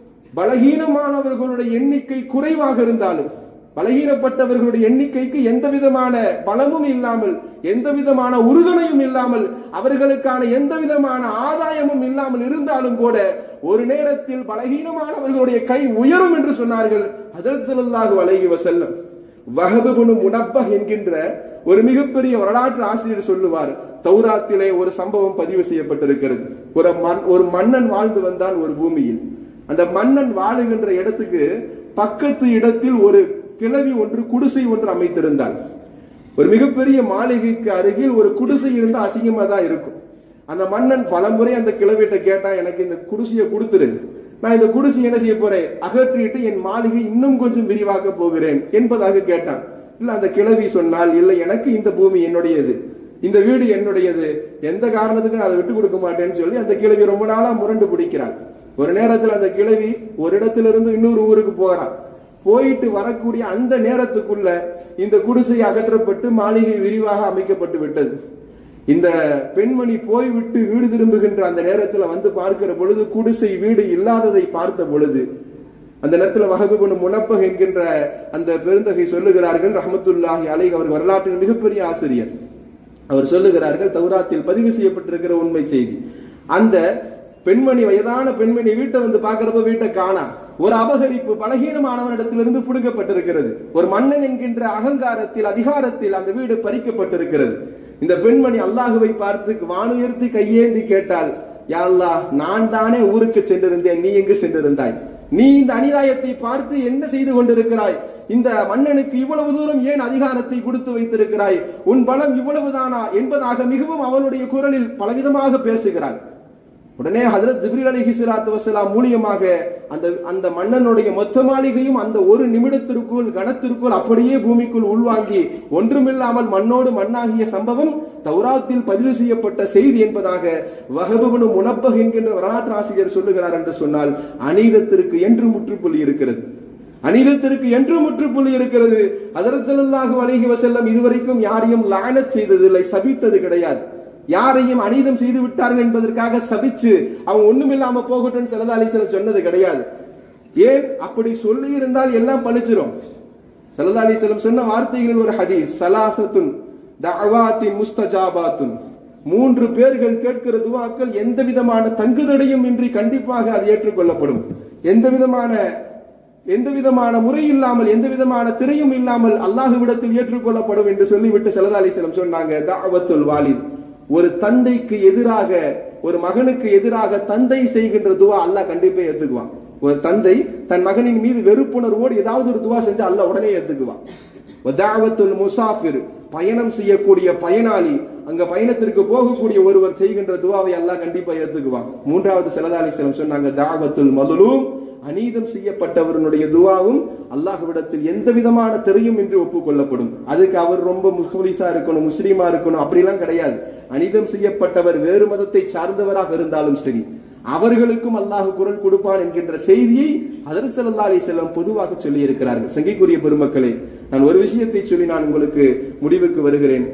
பலகீனமானவர்களுடைய எண்ணிக்கை குறைவாக இருந்தாலும் பலகீனப்பட்டவர்களுடைய எண்ணிக்கைக்கு எந்த விதமான பலமும் இல்லாமல் எந்த விதமான உறுதுணையும் இல்லாமல் அவர்களுக்கான எந்த விதமான ஆதாயமும் இல்லாமல் இருந்தாலும் கூட ஒரு நேரத்தில் பலகீனமானவர்களுடைய கை உயரும் என்று சொன்னார்கள் அதற்கு செல்லாக வலைகி வசல்லம் வகபுனு முனப்பஹ் என்கின்ற ஒரு மிகப்பெரிய வரலாற்று ஆசிரியர் சொல்லுவார் தௌராத்திலே ஒரு சம்பவம் பதிவு செய்யப்பட்டிருக்கிறது ஒரு மண் ஒரு மன்னன் வாழ்ந்து வந்தான் ஒரு பூமியில் அந்த மன்னன் வாழுகின்ற இடத்துக்கு பக்கத்து இடத்தில் ஒரு கிளவி ஒன்று குடிசை ஒன்று அமைத்திருந்தாள் ஒரு மிகப்பெரிய மாளிகைக்கு அருகில் ஒரு குடிசை இருந்தா அசிங்கமா தான் இருக்கும் அந்த மன்னன் பலமுறை அந்த கிளவிட்ட கேட்டா எனக்கு இந்த குடிசையை கொடுத்துரு நான் இந்த குடிசை என்ன செய்ய போறேன் அகற்றிட்டு என் மாளிகை இன்னும் கொஞ்சம் விரிவாக்க போகிறேன் என்பதாக கேட்டான் இல்ல அந்த கிழவி சொன்னால் இல்லை எனக்கு இந்த பூமி என்னுடையது இந்த வீடு என்னுடையது எந்த காரணத்துக்கும் நான் அதை விட்டு கொடுக்க மாட்டேன்னு சொல்லி அந்த கிழவி ரொம்ப நாளா முரண்டு பிடிக்கிறாள் ஒரு நேரத்தில் அந்த கிழவி ஒரு இடத்திலிருந்து இன்னொரு ஊருக்கு போகிறான் போயிட்டு வரக்கூடிய அந்த நேரத்துக்குள்ள இந்த குடிசை அகற்றப்பட்டு மாளிகை விரிவாக அமைக்கப்பட்டு விட்டது இந்த பெண்மணி போய்விட்டு வீடு திரும்புகின்ற அந்த நேரத்தில் வந்து பார்க்கிற பொழுது குடிசை வீடு இல்லாததை பார்த்த பொழுது அந்த நேரத்தில் வகபுபனு முனப்பக என்கின்ற அந்த பெருந்தகை சொல்லுகிறார்கள் ரஹமத்துல்லாஹி அலை அவர் வரலாற்றின் மிகப்பெரிய ஆசிரியர் அவர் சொல்லுகிறார்கள் தௌராத்தில் பதிவு செய்யப்பட்டிருக்கிற உண்மை செய்தி அந்த பெண்மணி வயதான பெண்மணி வீட்டை வந்து பாக்குறப்ப வீட்டை காணா ஒரு அபகரிப்பு பலகீனமானவனிடத்திலிருந்து புடுங்கப்பட்டிருக்கிறது ஒரு மன்னன் என்கின்ற அகங்காரத்தில் அதிகாரத்தில் அந்த வீடு பறிக்கப்பட்டிருக்கிறது இந்த பெண்மணி அல்லாஹுவை பார்த்து வானுயர்த்தி கையேந்தி கேட்டால் யா அல்லாஹ் நான் தானே ஊருக்கு சென்றிருந்தேன் நீ எங்கு சென்றிருந்தாய் நீ இந்த அநியாயத்தை பார்த்து என்ன செய்து கொண்டிருக்கிறாய் இந்த மன்னனுக்கு இவ்வளவு தூரம் ஏன் அதிகாரத்தை கொடுத்து வைத்திருக்கிறாய் உன் பலம் இவ்வளவுதானா என்பதாக மிகவும் அவனுடைய குரலில் பலவிதமாக பேசுகிறான் உடனே ஹதரத் ஜிப்ரீல் அலிஹி சலாத்து வசலாம் மூலியமாக அந்த அந்த மன்னனுடைய மொத்த மாளிகையும் அந்த ஒரு நிமிடத்திற்குள் கணத்திற்குள் அப்படியே பூமிக்குள் உள்வாங்கி ஒன்றுமில்லாமல் மண்ணோடு மண்ணாகிய சம்பவம் தௌராத்தில் பதிவு செய்யப்பட்ட செய்தி என்பதாக வகபுனு முனப்பக் என்கின்ற வரலாற்று ஆசிரியர் சொல்லுகிறார் என்று சொன்னால் அநீதத்திற்கு என்று முற்றுப்புள்ளி இருக்கிறது அநீதத்திற்கு என்று முற்றுப்புள்ளி இருக்கிறது அதரத் ஸல்லல்லாஹு அலைஹி வஸல்லம் இதுவரைக்கும் யாரையும் லானத் செய்ததில்லை சபித்தது கிடையாது யாரையும் அநீதம் செய்து விட்டார்கள் என்பதற்காக சபிச்சு அவங்க ஒண்ணுமில்லாம போகட்டும் சல்லா அலிஸ்லம் சொன்னது கிடையாது ஏன் அப்படி சொல்லி இருந்தால் எல்லாம் பழிச்சிரும் சல்லா அலிஸ்லம் சொன்ன வார்த்தைகளில் ஒரு ஹதீஸ் சலாசத்துன் தஅவாத்தின் முஸ்தஜாபாத்துன் மூன்று பேர்கள் கேட்கிற துவாக்கள் எந்த விதமான தங்குதடையும் இன்றி கண்டிப்பாக அது ஏற்றுக்கொள்ளப்படும் எந்த விதமான எந்த விதமான முறை இல்லாமல் எந்த விதமான திரையும் இல்லாமல் அல்லாஹுவிடத்தில் ஏற்றுக்கொள்ளப்படும் என்று சொல்லிவிட்டு சல்லா அலிஸ்லம் சொன்னாங்க தாவத்துல் வாலித் ஒரு தந்தைக்கு எதிராக ஒரு மகனுக்கு எதிராக தந்தை செய்கின்ற துவா அல்லாஹ் கண்டிப்பா ஏத்துக்குவான் ஒரு தந்தை தன் மகனின் மீது வெறுப்புணர்வோடு ஏதாவது ஒரு துவா செஞ்சா அல்லாஹ் உடனே ஏத்துக்குவான் வதாவத்துல் முசாஃபிர் பயணம் செய்யக்கூடிய பயனாளி அங்க பயணத்திற்கு போகக்கூடிய ஒருவர் செய்கின்ற துவாவை அல்லாஹ் கண்டிப்பா ஏத்துக்குவான் மூன்றாவது செலதாலி செல்லம் சொன்னாங்க தாவத்துல் மதுலும் அநீதம் செய்யப்பட்டவருடைய துவாவும் அல்லாஹ்விடத்தில் எந்த விதமான தெரியும் என்று ஒப்புக்கொள்ளப்படும் அதுக்கு அவர் ரொம்ப முஸ்லிசா இருக்கணும் முஸ்லீமா இருக்கணும் அப்படிலாம் கிடையாது அநீதம் செய்யப்பட்டவர் வேறு மதத்தை சார்ந்தவராக இருந்தாலும் சரி அவர்களுக்கும் அல்லாஹ் குரல் கொடுப்பான் என்கின்ற செய்தியை அதர் சல்லா அலி செல்லம் பொதுவாக சொல்லி இருக்கிறார்கள் சங்கைக்குரிய பெருமக்களே நான் ஒரு விஷயத்தை சொல்லி நான் உங்களுக்கு முடிவுக்கு வருகிறேன்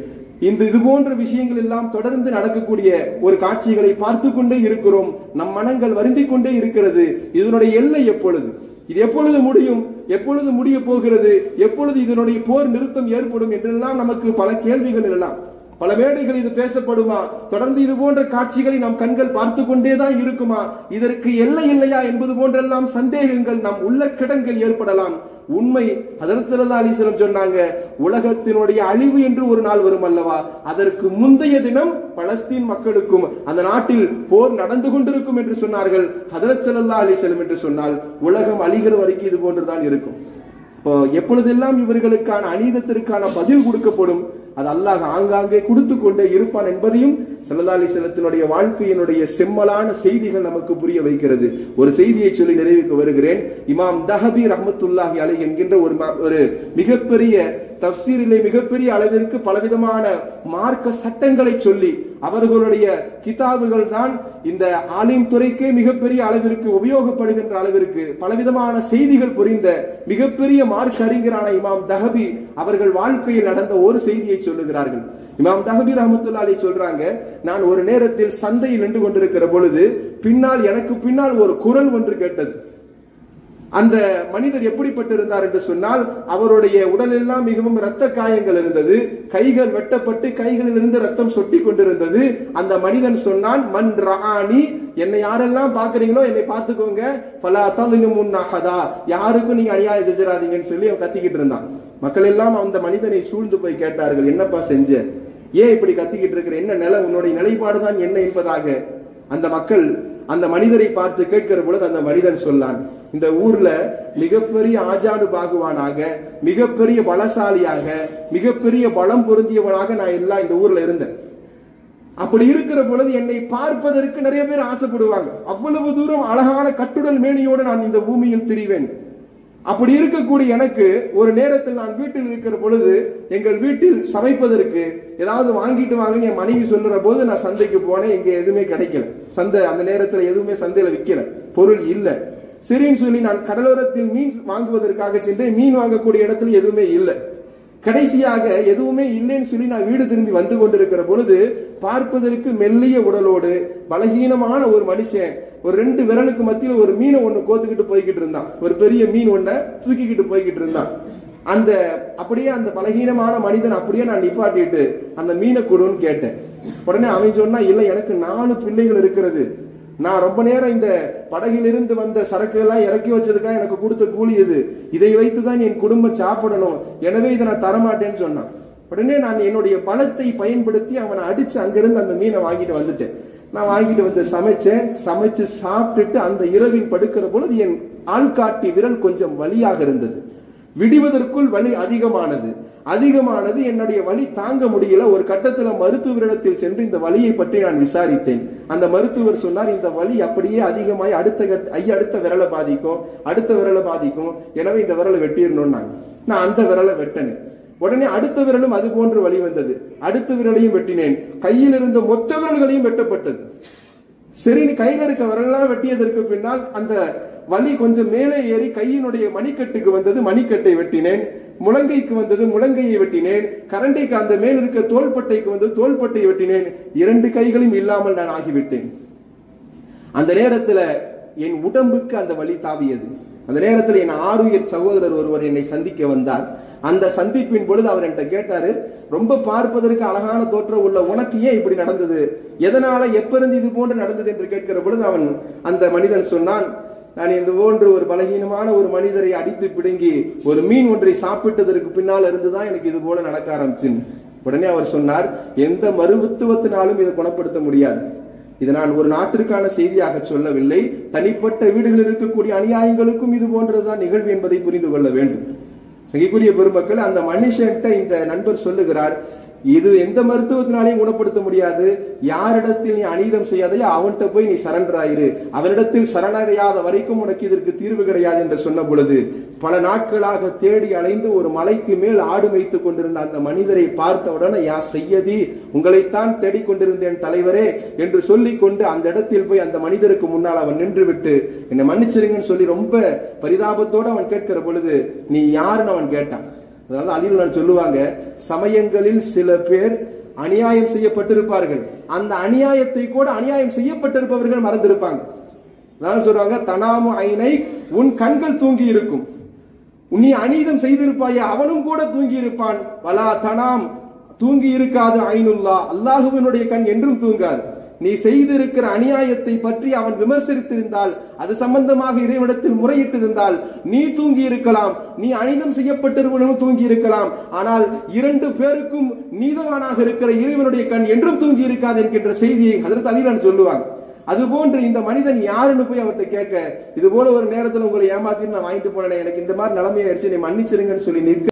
இந்த இது போன்ற விஷயங்கள் எல்லாம் தொடர்ந்து நடக்கக்கூடிய ஒரு காட்சிகளை பார்த்து கொண்டே இருக்கிறோம் நம் மனங்கள் வருந்திக் கொண்டே இருக்கிறது இதனுடைய எல்லை எப்பொழுது இது எப்பொழுது முடியும் எப்பொழுது முடிய போகிறது எப்பொழுது இதனுடைய போர் நிறுத்தம் ஏற்படும் என்றெல்லாம் நமக்கு பல கேள்விகள் எழலாம் பல மேடைகள் இது பேசப்படுமா தொடர்ந்து இது போன்ற காட்சிகளை நம் கண்கள் பார்த்து கொண்டேதான் இருக்குமா இதற்கு எல்லை இல்லையா என்பது போன்றெல்லாம் சந்தேகங்கள் நம் உள்ள கிடங்கள் ஏற்படலாம் உண்மை ஹதரத் ஸல்லல்லாஹு அலைஹி வஸல்லம் சொன்னாங்க உலகத்தினுடைய அழிவு என்று ஒரு நாள் வரும் அல்லவா அதற்கு முந்தைய தினம் பலஸ்தீன் மக்களுக்கும் அந்த நாட்டில் போர் நடந்து கொண்டிருக்கும் என்று சொன்னார்கள் ஹதரத் ஸல்லல்லாஹு அலைஹி வஸல்லம் என்று சொன்னால் உலகம் அழிகிற வரைக்கும் இது போன்றுதான் இருக்கும் இப்போ எப்பொழுதெல்லாம் இவர்களுக்கான அநீதத்திற்கான பதில் கொடுக்கப்படும் அது அல்லாஹ் ஆங்காங்கே கொடுத்து கொண்டே இருப்பான் என்பதையும் ஸல்லல்லாஹு அலைஹி வஸல்லத்தினுடைய வாழ்க்கையினுடைய செம்மலான செய்திகள் நமக்கு புரிய வைக்கிறது ஒரு செய்தியை சொல்லி நிறைவுக்கு வருகிறேன் இமாம் தஹபி ரஹ்மத்துல்லாஹி அலை என்கின்ற ஒரு ம- ஒரு மிகப்பெரிய தப்சீரிலே மிகப்பெரிய அளவிற்கு பலவிதமான மார்க்க சட்டங்களை சொல்லி அவர்களுடைய கிதாபுகள் தான் இந்த ஆலிம் துறைக்கே மிகப்பெரிய அளவிற்கு உபயோகப்படுகின்ற அளவிற்கு பலவிதமான செய்திகள் புரிந்த மிகப்பெரிய மார்க் அறிஞரான இமாம் தஹபி அவர்கள் வாழ்க்கையில் நடந்த ஒரு செய்தியை சொல்லுகிறார்கள் இமாம் தஹபி ரஹமத்துல்லா அலி சொல்றாங்க நான் ஒரு நேரத்தில் சந்தையில் நின்று கொண்டிருக்கிற பொழுது பின்னால் எனக்கு பின்னால் ஒரு குரல் ஒன்று கேட்டது அந்த மனிதர் எப்படிப்பட்டிருந்தார் என்று சொன்னால் அவருடைய உடலெல்லாம் மிகவும் இரத்த காயங்கள் இருந்தது கைகள் வெட்டப்பட்டு கைகளில் இருந்து ரத்தம் சொட்டி கொண்டிருந்தது அந்த மனிதன் சொன்னான் மன் ரஆனி என்னை யாரெல்லாம் பாக்குறீங்களோ என்னை பார்த்துக்கோங்க ஃபலா தலினுமுன் அஹதா யாருக்கும் நீங்க அநியாயம் செஞ்சிடாதீங்கன்னு சொல்லி அவன் கத்திக்கிட்டு இருந்தான் மக்கள் எல்லாம் அந்த மனிதனை சூழ்ந்து போய் கேட்டார்கள் என்னப்பா செஞ்ச ஏன் இப்படி கத்திக்கிட்டு இருக்கிற என்ன நிலை உன்னுடைய நிலைப்பாடுதான் என்ன என்பதாக அந்த மக்கள் அந்த மனிதரை பார்த்து கேட்கிற பொழுது அந்த மனிதன் சொன்னான் இந்த ஊர்ல மிகப்பெரிய ஆஜாடு பாகுவானாக மிகப்பெரிய பலசாலியாக மிகப்பெரிய பலம் பொருந்தியவனாக நான் எல்லாம் இந்த ஊர்ல இருந்தேன் அப்படி இருக்கிற பொழுது என்னை பார்ப்பதற்கு நிறைய பேர் ஆசைப்படுவாங்க அவ்வளவு தூரம் அழகான கட்டுடல் மேனியோடு நான் இந்த பூமியில் திரிவேன் அப்படி இருக்கக்கூடிய எனக்கு ஒரு நேரத்தில் நான் வீட்டில் இருக்கிற பொழுது எங்கள் வீட்டில் சமைப்பதற்கு ஏதாவது வாங்கிட்டு வாங்கன்னு என் மனைவி சொல்லுற போது நான் சந்தைக்கு போனேன் இங்க எதுவுமே கிடைக்கல சந்தை அந்த நேரத்துல எதுவுமே சந்தையில விற்கல பொருள் இல்ல சரின்னு சொல்லி நான் கடலோரத்தில் மீன் வாங்குவதற்காக சென்று மீன் வாங்கக்கூடிய இடத்துல எதுவுமே இல்லை கடைசியாக எதுவுமே இல்லைன்னு சொல்லி நான் வீடு திரும்பி வந்து கொண்டிருக்கிற பொழுது பார்ப்பதற்கு மெல்லிய உடலோடு பலகீனமான ஒரு மனுஷன் ஒரு ரெண்டு விரலுக்கு மத்தியில ஒரு மீனை ஒண்ணு கோத்துக்கிட்டு போய்கிட்டு இருந்தான் ஒரு பெரிய மீன் ஒண்ண தூக்கிக்கிட்டு போய்கிட்டு இருந்தான் அந்த அப்படியே அந்த பலகீனமான மனிதன் அப்படியே நான் நிப்பாட்டிட்டு அந்த மீனை கொடுன்னு கேட்டேன் உடனே அவன் சொன்னா இல்ல எனக்கு நாலு பிள்ளைகள் இருக்கிறது நான் ரொம்ப நேரம் இந்த படகிலிருந்து வந்த சரக்கு எல்லாம் இறக்கி வச்சதுக்காக எனக்கு கொடுத்த கூலி இது இதை வைத்து தான் என் குடும்பம் சாப்பிடணும் எனவே இதை நான் தரமாட்டேன்னு சொன்னான் உடனே நான் என்னுடைய பலத்தை பயன்படுத்தி அவனை அடிச்சு அங்கிருந்து அந்த மீனை வாங்கிட்டு வந்துட்டேன் நான் வாங்கிட்டு வந்து சமைச்சேன் சமைச்சு சாப்பிட்டுட்டு அந்த இரவில் படுக்கிற பொழுது என் ஆள்காட்டி விரல் கொஞ்சம் வலியாக இருந்தது விடிவதற்குள் வலி அதிகமானது அதிகமானது என்னுடைய வலி தாங்க முடியல ஒரு கட்டத்துல மருத்துவரிடத்தில் சென்று இந்த வலியை பற்றி நான் விசாரித்தேன் அந்த மருத்துவர் சொன்னார் இந்த வலி அப்படியே அதிகமாய் அடுத்த கட்ட ஐய அடுத்த விரலை பாதிக்கும் அடுத்த விரலை பாதிக்கும் எனவே இந்த விரலை வெட்டிடணும்னாங்க நான் அந்த விரலை வெட்டினேன் உடனே அடுத்த விரலும் அது போன்று வழி வந்தது அடுத்த விரலையும் வெட்டினேன் கையில் இருந்த மொத்த விரல்களையும் வெட்டப்பட்டது சரி நீ கையில இருக்க விரலெல்லாம் வெட்டியதற்கு பின்னால் அந்த வலி கொஞ்சம் மேலே ஏறி கையினுடைய மணிக்கட்டுக்கு வந்தது மணிக்கட்டை வெட்டினேன் முழங்கைக்கு வந்தது முழங்கையை வெட்டினேன் கரண்டைக்கு அந்த மேல் இருக்க தோள்பட்டைக்கு வந்தது தோள்பட்டையை வெட்டினேன் இரண்டு கைகளும் இல்லாமல் நான் ஆகிவிட்டேன் அந்த நேரத்துல என் உடம்புக்கு அந்த வலி தாவியது அந்த நேரத்தில் என் ஆறுயிர் சகோதரர் ஒருவர் என்னை சந்திக்க வந்தார் அந்த சந்திப்பின் பொழுது அவர் என்கிட்ட கேட்டாரு ரொம்ப பார்ப்பதற்கு அழகான தோற்றம் உள்ள உனக்கு ஏன் இப்படி நடந்தது எதனால எப்ப இருந்து இது போன்று நடந்தது என்று கேட்கிற பொழுது அவன் அந்த மனிதன் சொன்னான் நான் இந்த போன்று ஒரு பலகீனமான ஒரு மனிதரை அடித்து பிடுங்கி ஒரு மீன் ஒன்றை சாப்பிட்டதற்கு பின்னால் இருந்துதான் எனக்கு இது போல நடக்க ஆரம்பிச்சுன்னு உடனே அவர் சொன்னார் எந்த மருத்துவத்தினாலும் இதை குணப்படுத்த முடியாது இது நான் ஒரு நாட்டிற்கான செய்தியாக சொல்லவில்லை தனிப்பட்ட வீடுகளில் இருக்கக்கூடிய அநியாயங்களுக்கும் இது போன்றதுதான் நிகழ்வு என்பதை புரிந்து கொள்ள வேண்டும் சங்கிக்குரிய பெருமக்கள் அந்த மனுஷன்ட்ட இந்த நண்பர் சொல்லுகிறார் இது எந்த மருத்துவத்தினாலையும் குணப்படுத்த முடியாது யாரிடத்தில் நீ அநீதம் செய்யாதையோ அவன்கிட்ட போய் நீ சரண்டர் ஆயிரு அவனிடத்தில் சரணடையாத வரைக்கும் உனக்கு இதற்கு தீர்வு கிடையாது என்று சொன்ன பொழுது பல நாட்களாக தேடி அலைந்து ஒரு மலைக்கு மேல் ஆடு வைத்துக் கொண்டிருந்த அந்த மனிதரை பார்த்த உடனே யா செய்யதி உங்களைத்தான் தேடிக்கொண்டிருந்தேன் தலைவரே என்று சொல்லிக் கொண்டு அந்த இடத்தில் போய் அந்த மனிதருக்கு முன்னால் அவன் நின்று விட்டு என்னை மன்னிச்சிருங்கன்னு சொல்லி ரொம்ப பரிதாபத்தோடு அவன் கேட்கிற பொழுது நீ யாருன்னு அவன் கேட்டான் அதனால அலில் நான் சொல்லுவாங்க சமயங்களில் சில பேர் அநியாயம் செய்யப்பட்டிருப்பார்கள் அந்த அநியாயத்தை கூட அநியாயம் செய்யப்பட்டிருப்பவர்கள் மறந்திருப்பாங்க அதான் சொல்றாங்க தனாமு ஐனை உன் கண்கள் தூங்கி இருக்கும் நீ அநீதம் செய்திருப்பாயே அவனும் கூட தூங்கி இருப்பான் வலா தனாம் தூங்கி இருக்காது ஐனுல்லா அல்லாஹுவினுடைய கண் என்றும் தூங்காது நீ செய்திருக்கிற அநியாயத்தை பற்றி அவன் விமர்சித்திருந்தால் அது சம்பந்தமாக இறைவனிடத்தில் முறையிட்டிருந்தால் நீ தூங்கி இருக்கலாம் நீ அனிதம் செய்யப்பட்டிருப்பவனும் தூங்கி இருக்கலாம் ஆனால் இரண்டு பேருக்கும் நீதவானாக இருக்கிற இறைவனுடைய கண் என்றும் தூங்கி இருக்காது என்கின்ற செய்தியை அதற்கு அலிலான் சொல்லுவாங்க அதுபோன்று இந்த மனிதன் யாருன்னு போய் அவர்கிட்ட கேட்க இது போல ஒரு நேரத்தில் உங்களை ஏமாத்திட்டு நான் வாங்கிட்டு போனேன் எனக்கு இந்த மாதிரி நிலைமையாயிருச்சு நீ மன்னிச்சிருங்கன்னு சொல்லி நிற்க